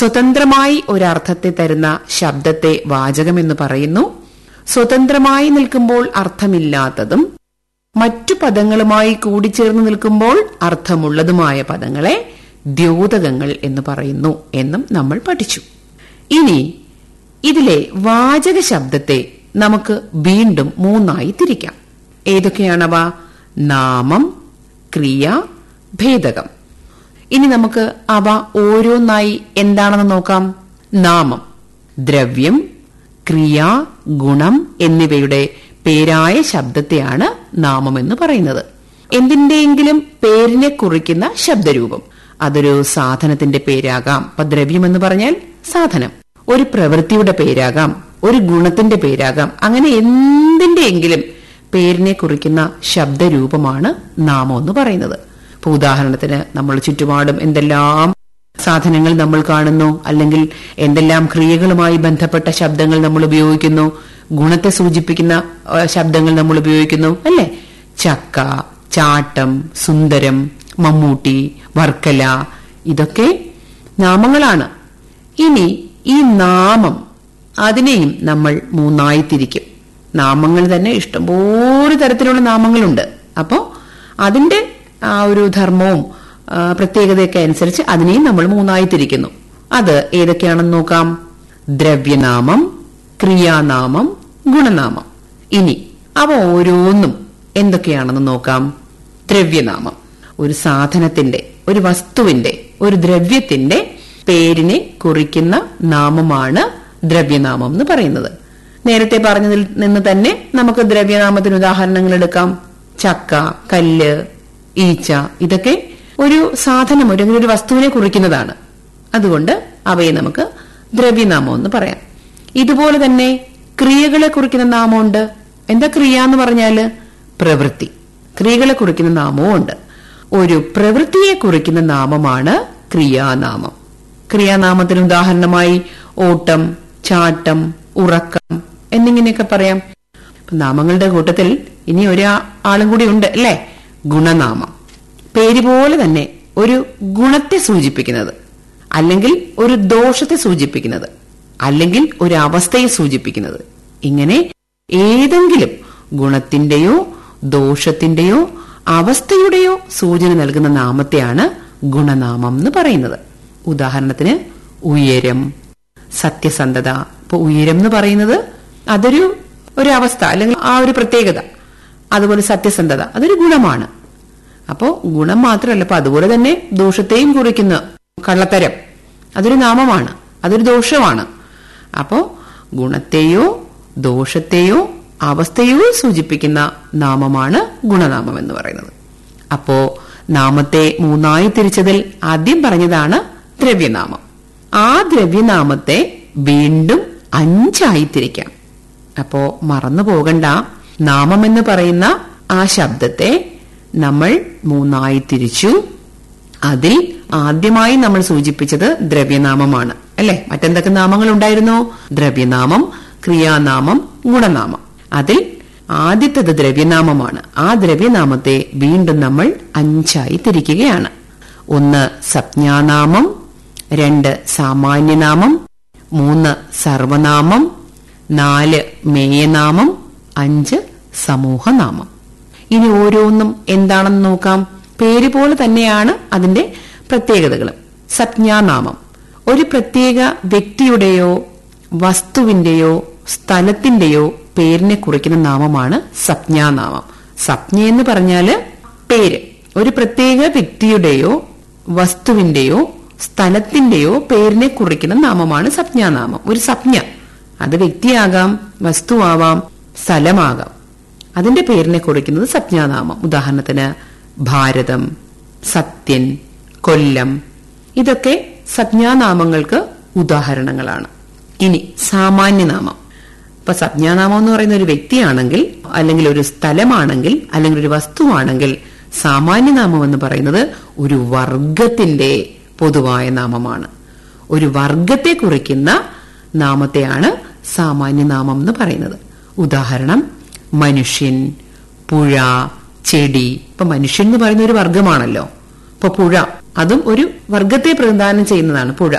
സ്വതന്ത്രമായി ഒരർത്ഥത്തെ തരുന്ന ശബ്ദത്തെ വാചകമെന്ന് പറയുന്നു സ്വതന്ത്രമായി നിൽക്കുമ്പോൾ അർത്ഥമില്ലാത്തതും മറ്റു പദങ്ങളുമായി കൂടിച്ചേർന്ന് നിൽക്കുമ്പോൾ അർത്ഥമുള്ളതുമായ പദങ്ങളെ ദ്യോതകങ്ങൾ എന്ന് പറയുന്നു എന്നും നമ്മൾ പഠിച്ചു ഇനി ഇതിലെ വാചക ശബ്ദത്തെ നമുക്ക് വീണ്ടും മൂന്നായി തിരിക്കാം ഏതൊക്കെയാണവ നാമം ക്രിയ ഭേദകം ഇനി നമുക്ക് അവ ഓരോന്നായി എന്താണെന്ന് നോക്കാം നാമം ദ്രവ്യം ക്രിയ ഗുണം എന്നിവയുടെ പേരായ ശബ്ദത്തെയാണ് നാമം എന്ന് പറയുന്നത് എന്തിന്റെയെങ്കിലും പേരിനെ കുറിക്കുന്ന ശബ്ദരൂപം അതൊരു സാധനത്തിന്റെ പേരാകാം അപ്പൊ ദ്രവ്യം എന്ന് പറഞ്ഞാൽ സാധനം ഒരു പ്രവൃത്തിയുടെ പേരാകാം ഒരു ഗുണത്തിന്റെ പേരാകാം അങ്ങനെ എന്തിന്റെയെങ്കിലും പേരിനെ കുറിക്കുന്ന ശബ്ദരൂപമാണ് നാമം എന്ന് പറയുന്നത് ഇപ്പൊ ഉദാഹരണത്തിന് നമ്മൾ ചുറ്റുപാടും എന്തെല്ലാം സാധനങ്ങൾ നമ്മൾ കാണുന്നു അല്ലെങ്കിൽ എന്തെല്ലാം ക്രിയകളുമായി ബന്ധപ്പെട്ട ശബ്ദങ്ങൾ നമ്മൾ ഉപയോഗിക്കുന്നു ഗുണത്തെ സൂചിപ്പിക്കുന്ന ആ, ശബ്ദങ്ങൾ നമ്മൾ ഉപയോഗിക്കുന്നു അല്ലെ ചക്ക ചാട്ടം സുന്ദരം മമ്മൂട്ടി വർക്കല ഇതൊക്കെ നാമങ്ങളാണ് ഇനി ഈ നാമം അതിനെയും നമ്മൾ മൂന്നായി തിരിക്കും നാമങ്ങൾ തന്നെ ഇഷ്ടംപോലെ തരത്തിലുള്ള നാമങ്ങളുണ്ട് അപ്പോ അതിന്റെ ആ ഒരു ധർമ്മവും ആ, പ്രത്യേകതയൊക്കെ അനുസരിച്ച് അതിനെയും നമ്മൾ മൂന്നായി തിരിക്കുന്നു അത് ഏതൊക്കെയാണെന്ന് നോക്കാം ദ്രവ്യനാമം ക്രിയാനാമം ഗുണനാമം ഇനി അവ ഓരോന്നും എന്തൊക്കെയാണെന്ന് നോക്കാം ദ്രവ്യനാമം ഒരു സാധനത്തിന്റെ ഒരു വസ്തുവിന്റെ ഒരു ദ്രവ്യത്തിന്റെ പേരിനെ കുറിക്കുന്ന നാമമാണ് ദ്രവ്യനാമം എന്ന് പറയുന്നത് നേരത്തെ പറഞ്ഞതിൽ നിന്ന് തന്നെ നമുക്ക് ദ്രവ്യനാമത്തിന് ഉദാഹരണങ്ങൾ എടുക്കാം ചക്ക കല്ല് ഈച്ച ഇതൊക്കെ ഒരു സാധനം ഒരു ഒരു വസ്തുവിനെ കുറിക്കുന്നതാണ് അതുകൊണ്ട് അവയെ നമുക്ക് ദ്രവ്യനാമം എന്ന് പറയാം ഇതുപോലെ തന്നെ ക്രിയകളെ കുറിക്കുന്ന നാമമുണ്ട് എന്താ ക്രിയ എന്ന് പറഞ്ഞാല് പ്രവൃത്തി ക്രിയകളെ കുറിക്കുന്ന നാമവും ഉണ്ട് ഒരു പ്രവൃത്തിയെ കുറിക്കുന്ന നാമമാണ് ക്രിയാനാമം ക്രിയാനാമത്തിന് ഉദാഹരണമായി ഓട്ടം ചാട്ടം ഉറക്കം എന്നിങ്ങനെയൊക്കെ പറയാം അപ്പൊ നാമങ്ങളുടെ കൂട്ടത്തിൽ ഇനി ഒരാ ആളും കൂടി ഉണ്ട് അല്ലേ ഗുണനാമം പേര് പോലെ തന്നെ ഒരു ഗുണത്തെ സൂചിപ്പിക്കുന്നത് അല്ലെങ്കിൽ ഒരു ദോഷത്തെ സൂചിപ്പിക്കുന്നത് അല്ലെങ്കിൽ ഒരു അവസ്ഥയെ സൂചിപ്പിക്കുന്നത് ഇങ്ങനെ ഏതെങ്കിലും ഗുണത്തിന്റെയോ ദോഷത്തിന്റെയോ അവസ്ഥയുടെയോ സൂചന നൽകുന്ന നാമത്തെയാണ് ഗുണനാമം എന്ന് പറയുന്നത് ഉദാഹരണത്തിന് ഉയരം സത്യസന്ധത ഇപ്പൊ ഉയരം എന്ന് പറയുന്നത് അതൊരു ഒരു അവസ്ഥ അല്ലെങ്കിൽ ആ ഒരു പ്രത്യേകത അതുപോലെ സത്യസന്ധത അതൊരു ഗുണമാണ് അപ്പോ ഗുണം മാത്രമല്ല അപ്പൊ അതുപോലെ തന്നെ ദോഷത്തെയും കുറിക്കുന്ന കള്ളത്തരം അതൊരു നാമമാണ് അതൊരു ദോഷമാണ് അപ്പോ ഗുണത്തെയോ ദോഷത്തെയോ അവസ്ഥയോ സൂചിപ്പിക്കുന്ന നാമമാണ് ഗുണനാമം എന്ന് പറയുന്നത് അപ്പോ നാമത്തെ മൂന്നായി തിരിച്ചതിൽ ആദ്യം പറഞ്ഞതാണ് ദ്രവ്യനാമം ആ ദ്രവ്യനാമത്തെ വീണ്ടും അഞ്ചായി തിരിക്കാം അപ്പോ മറന്നു പോകണ്ട നാമം എന്ന് പറയുന്ന ആ ശബ്ദത്തെ നമ്മൾ മൂന്നായി തിരിച്ചു അതിൽ ആദ്യമായി നമ്മൾ സൂചിപ്പിച്ചത് ദ്രവ്യനാമമാണ് അല്ലെ മറ്റെന്തൊക്കെ നാമങ്ങൾ ഉണ്ടായിരുന്നു ദ്രവ്യനാമം ക്രിയാനാമം ഗുണനാമം അതിൽ ആദ്യത്തേത് ദ്രവ്യനാമമാണ് ആ ദ്രവ്യനാമത്തെ വീണ്ടും നമ്മൾ അഞ്ചായി തിരിക്കുകയാണ് ഒന്ന് സംജ്ഞാനാമം രണ്ട് സാമാന്യനാമം മൂന്ന് സർവനാമം നാല് മേയനാമം അഞ്ച് സമൂഹനാമം ഇനി ഓരോന്നും എന്താണെന്ന് നോക്കാം പേര് പോലെ തന്നെയാണ് അതിന്റെ പ്രത്യേകതകളും സംജ്ഞാനാമം ഒരു പ്രത്യേക വ്യക്തിയുടെയോ വസ്തുവിന്റെയോ സ്ഥലത്തിന്റെയോ പേരിനെ കുറിക്കുന്ന നാമമാണ് സംജ്ഞാനാമം സംജ്ഞ എന്ന് പറഞ്ഞാല് പേര് ഒരു പ്രത്യേക വ്യക്തിയുടെയോ വസ്തുവിന്റെയോ സ്ഥലത്തിന്റെയോ പേരിനെ കുറിക്കുന്ന നാമമാണ് സംജ്ഞാനാമം ഒരു സംജ്ഞ അത് വ്യക്തിയാകാം വസ്തുവാവാം സ്ഥലമാകാം അതിന്റെ പേരിനെ കുറിക്കുന്നത് സംജ്ഞാനാമം ഉദാഹരണത്തിന് ഭാരതം സത്യൻ കൊല്ലം ഇതൊക്കെ സംജ്ഞാനാമങ്ങൾക്ക് ഉദാഹരണങ്ങളാണ് ഇനി സാമാന്യനാമം ഇപ്പൊ സംജ്ഞാനാമം എന്ന് പറയുന്ന ഒരു വ്യക്തിയാണെങ്കിൽ അല്ലെങ്കിൽ ഒരു സ്ഥലമാണെങ്കിൽ അല്ലെങ്കിൽ ഒരു വസ്തുവാണെങ്കിൽ സാമാന്യനാമം എന്ന് പറയുന്നത് ഒരു വർഗത്തിന്റെ പൊതുവായ നാമമാണ് ഒരു വർഗത്തെ കുറിക്കുന്ന നാമത്തെയാണ് സാമാന്യനാമം എന്ന് പറയുന്നത് ഉദാഹരണം മനുഷ്യൻ പുഴ ചെടി ഇപ്പൊ മനുഷ്യൻ എന്ന് പറയുന്ന ഒരു വർഗമാണല്ലോ ഇപ്പൊ പുഴ അതും ഒരു വർഗത്തെ പ്രതിദാനം ചെയ്യുന്നതാണ് പുഴ